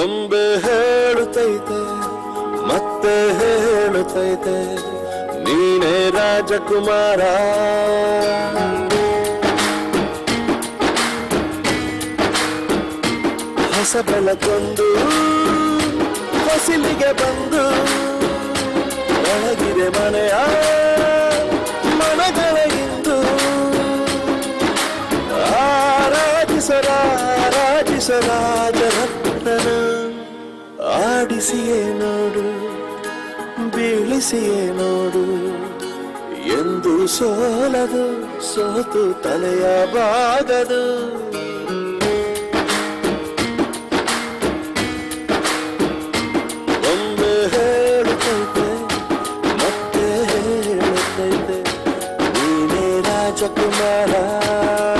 ಒಮ್ಮೆ ಹೇಳುತ್ತೈತೆ ಮತ್ತೆ ಹೇಳುತ್ತೈತೆ ನೀನೇ ರಾಜಕುಮಾರ ಹೊಸ ಬೆಳಕೊಂದು ಹೊಸಿಲಿಗೆ ಬಂದು ಒಳಗಿದೆ ಮನೆಯ ಮನಗಳ ಇಂದು ಆರಾಧಿಸರಾರಾಧಿಸರಾಜರತ್ನನ ಆಡಿಸಿಯೇ ನೋಡು ಬೀಳಿಸಿಯೇ ನೋಡು ಎಂದು ಸೋಲದು ಸೋತು ತಲೆಯ ಬಾಗದು ಒಮ್ಮೆ ಹೇಳುತ್ತೈತೆ ಮತ್ತೆ ಹೇಳುತ್ತೈತೆ ನೀನೇ ರಾಜಕುಮಾರ